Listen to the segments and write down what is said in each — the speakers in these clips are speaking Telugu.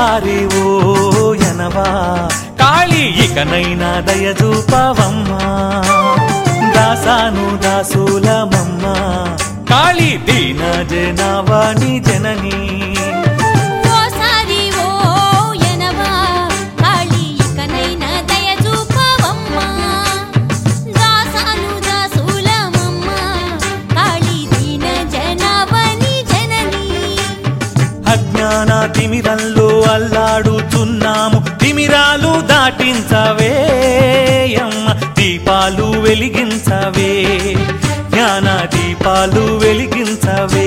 ఓసారి ఓ ఎనవా కాళీ ఇకనైనా దయచూపవమ్మా దాసాను దాసులమమ్మ కాళీ దీన జనవాణి జననీ ఓసారి ఓ ఎనవా కాళీ ఇకనైనా దయ చూపవమ్మా దాసాను దాసులమమ్మ కాళీ దీన జనవని జననీ అజ్ఞాన తిమిరంలో అల్లాడుతున్నాము తిమిరాలు దాటించవే అమ్మ దీపాలు వెలిగించవే జ్ఞాన దీపాలు వెలిగించవే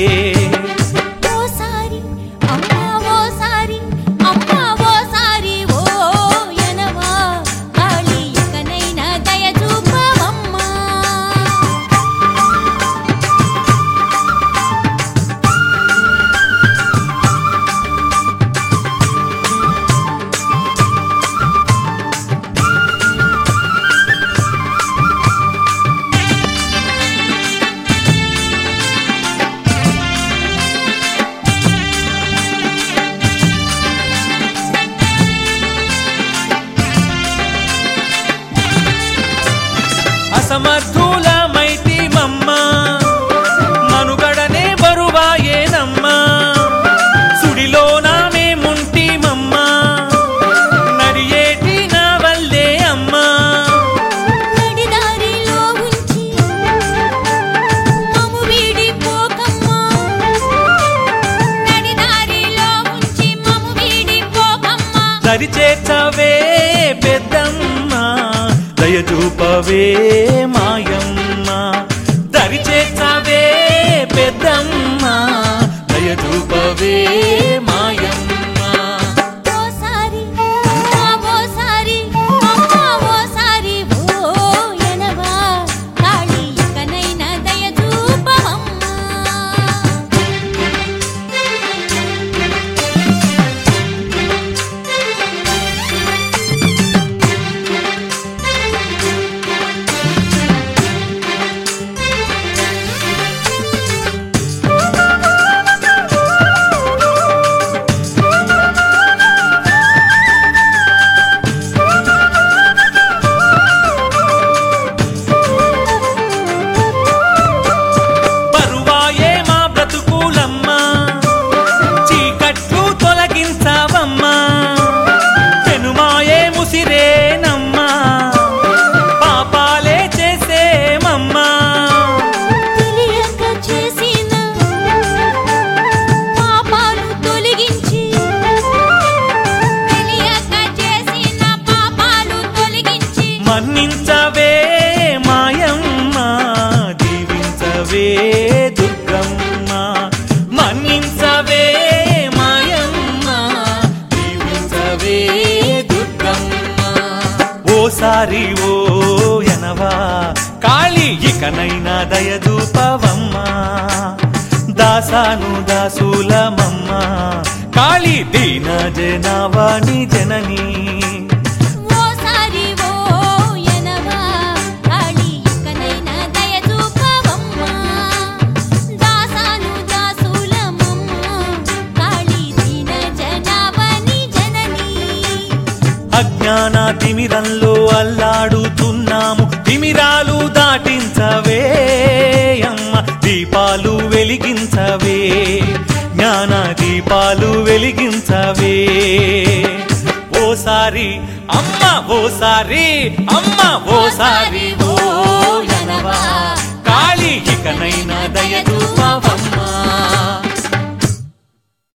ఓసారి అమ్మా ఓసారి అమ్మా ఓసారి ఓ ఎనవా కాళీ ఇకనైనా దయ చూపవమ్మా అసమర్థులమైతి మమ్మ మనుగడనే బరువాయేనమ్మా సుడిలోన మేముంటి మమ్మ నడియేటి నా వల్లే అమ్మా నడిదారిలో ఉంచి మము వీడిపోకమ్మా నడిదారిలో ఉంచి మము వీడిపోకమ్మా దరిచేర్చవే పెద్దమ్మ దయచూపవే మాయమ్మ దరిచేర్చవే పెద్దమ్మ దయచూపవే మాయమ్మ ఓసారి అమ్మా ఓసారి అమ్మా ఓసారి ఓ ఎనవా కాళీ ఇకనైనా దయ చూపవమ్మా బరువాయే మా బ్రతుకులమ్మా చీకట్లు తొలగించావమ్మా పెనుమాయే ముసిరేనమ్మా పాపాలే చేసేమమ్మా తెలియక చేసిన పాపాలు తొలగించి తెలియక చేసిన పాపాలు తొలగించి మన్నించవే మాయమ్మ దీవించవే దుర్గమ్మ మన్నించవే మాయమ్మ దీవించవే దుర్గమ్మ ఓసారి ఓ ఎనవా కాళీ ఇకనైనా దయదూపవమ్మా దాసాను దాసులమమ్మ కాళీ దీన జనవాణి జననీ ఓసారి ఓ ఎనవా కాళీ ఇకనైనా దయ చూపవమ్మా దాసాను దాసులమమ్మ కాళీ దీన జనవని జననీ అజ్ఞాన తిమిరంలో అల్లాడుతున్నాము తిమిరాలు దాటించవే అమ్మ దీపాలు వెలిగించవే జ్ఞాన దీపాలు వెలిగించవే ఓసారి అమ్మ ఓసారి అమ్మ ఓసారి ఓ ఎనవా కాళీ ఇకనైనా దయ చూపవా